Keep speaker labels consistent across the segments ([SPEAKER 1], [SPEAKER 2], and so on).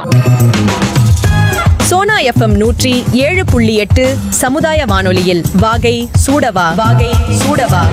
[SPEAKER 1] Sona FM நூற்றி ஏழு புள்ளி எட்டு சமுதாய வானொலியில் வாகை சூடவா வாகை சூடவா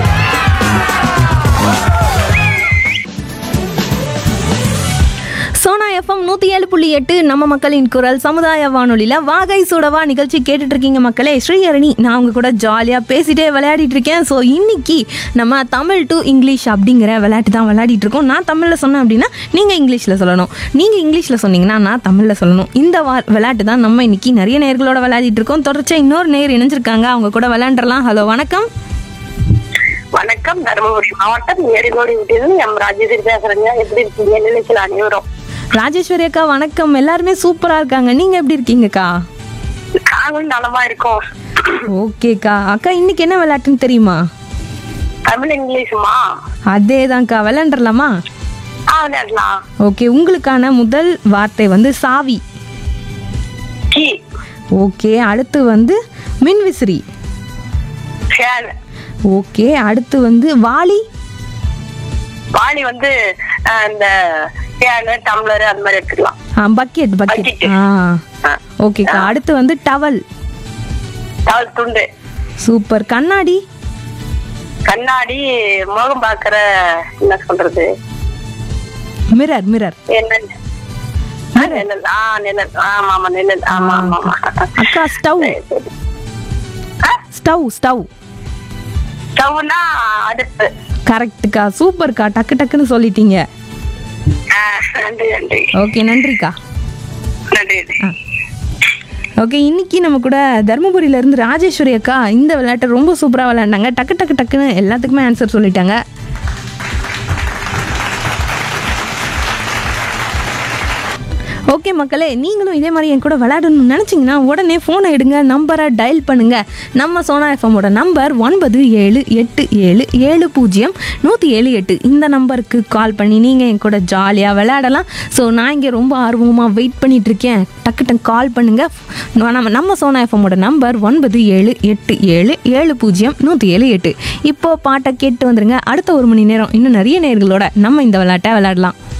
[SPEAKER 2] சோனா எஃப்எம் நூற்றி ஏழு புள்ளி எட்டு நம்ம மக்களின் குரல் சமுதாய வானொலியில் வாகை சூடவா நிகழ்ச்சி கேட்டுட்டு இருக்கீங்க மக்களே ஸ்ரீஹரணி நான் உங்க கூட ஜாலியாக பேசிட்டே விளையாடிட்டு இருக்கேன் ஸோ இன்னைக்கு நம்ம தமிழ் டு இங்கிலீஷ் அப்படிங்கிற விளையாட்டு தான் விளையாடிட்டு இருக்கோம் நான் தமிழில் சொன்னேன் அப்படின்னா நீங்கள் இங்கிலீஷில் சொல்லணும் நீங்கள் இங்கிலீஷில் சொன்னீங்கன்னா நான் தமிழில் சொல்லணும் இந்த வா விளையாட்டு தான் நம்ம இன்னைக்கு நிறைய நேர்களோட விளையாடிட்டு இருக்கோம் தொடர்ச்சியாக இன்னொரு நேர் இணைஞ்சிருக்காங்க அவங்க கூட விளையாண்டுறலாம் ஹலோ வணக்கம்
[SPEAKER 3] வணக்கம் தருமபுரி மாவட்டம் ஏரிகோடி விட்டிருந்து எம் ராஜேஸ்வரி பேசுறேங்க எப்படி இருக்கீங்க நினைச்சல அனைவரும்
[SPEAKER 2] ராஜேஸ்வரி அக்கா வணக்கம் எல்லாருமே சூப்பராக இருக்காங்க நீங்கள் எப்படி இருக்கீங்கக்கா
[SPEAKER 3] நாங்களும் நலமா இருக்கோம்
[SPEAKER 2] ஓகேக்கா அக்கா இன்னைக்கு என்ன விளையாட்டுன்னு தெரியுமா
[SPEAKER 3] தமிழ் இங்கிலீஷுமா
[SPEAKER 2] அதே தான்க்கா விளையாண்டுறலாமா
[SPEAKER 3] ஆ விளையாடலாம்
[SPEAKER 2] ஓகே உங்களுக்கான முதல் வார்த்தை வந்து சாவி
[SPEAKER 3] கீ
[SPEAKER 2] ஓகே அடுத்து வந்து மின்விசிறி
[SPEAKER 3] ஃபேன்
[SPEAKER 2] ஓகே அடுத்து வந்து வாளி
[SPEAKER 3] வாளி வந்து அஹ், இந்த ஃபேனு டம்ளர் அந்த மாதிரி எடுத்துக்கலாம்
[SPEAKER 2] பக்கெட் பக்கெட்
[SPEAKER 3] Bucket.
[SPEAKER 2] ஆ
[SPEAKER 3] ஆ.
[SPEAKER 2] ஓகேக்கா அடுத்து வந்து டவல்
[SPEAKER 3] தவள் துண்டு
[SPEAKER 2] சூப்பர் கண்ணாடி
[SPEAKER 3] கண்ணாடி முகம் பாக்குற என்ன சொல்றது
[SPEAKER 2] மிரர் மிரர்
[SPEAKER 3] என்ன ஆ, நிழல் ஆ நிழல் ஆமா ஆமா நிழல் ஆமா ஆமா ஆமா
[SPEAKER 2] அக்கா ஸ்டவ்
[SPEAKER 3] சரி, சரி. ஆ,
[SPEAKER 2] ஸ்டவ் ஸ்டவ்
[SPEAKER 3] ஸ்டவ்னா அடுப்பு
[SPEAKER 2] கரெக்டுக்கா சூப்பர்க்கா டக்கு டக்குன்னு சொல்லிட்டீங்க
[SPEAKER 3] ஆ, நன்றி நன்றி
[SPEAKER 2] ஓகே நன்றிக்கா
[SPEAKER 3] நன்றி நன்றி
[SPEAKER 2] ஓகே இன்னைக்கு நம்ம கூட தருமபுரியில இருந்து ராஜேஸ்வரி அக்கா இந்த விளையாட்டை ரொம்ப சூப்பராக விளையாண்டாங்க டக்கு டக்கு டக்குன்னு எல்லாத்துக்குமே ஆன்சர் சொல்லிட்டாங்க ஓகே மக்களே நீங்களும் இதே மாதிரி என் கூட விளையாடணும்னு நினச்சிங்கன்னா உடனே ஃபோனை எடுங்க நம்பரை டயல் பண்ணுங்க நம்ம சோனா எஃப்எம்மோட நம்பர் ஒன்பது ஏழு எட்டு ஏழு ஏழு பூஜ்ஜியம் நூற்றி ஏழு எட்டு இந்த நம்பருக்கு கால் பண்ணி நீங்கள் என் கூட ஜாலியாக விளையாடலாம் ஸோ நான் இங்கே ரொம்ப ஆர்வமாக வெயிட் பண்ணிட்டு இருக்கேன் டக்கு டக்கு கால் பண்ணுங்க நம்ம நம்ம சோனா எஃப்எம்மோட நம்பர் ஒன்பது ஏழு எட்டு ஏழு ஏழு பூஜ்ஜியம் நூற்றி ஏழு எட்டு இப்போ பாட்டை கேட்டு வந்துருங்க அடுத்த ஒரு மணி நேரம் இன்னும் நிறைய நேர்களோட நம்ம இந்த விளையாட்டை விளையாடலாம்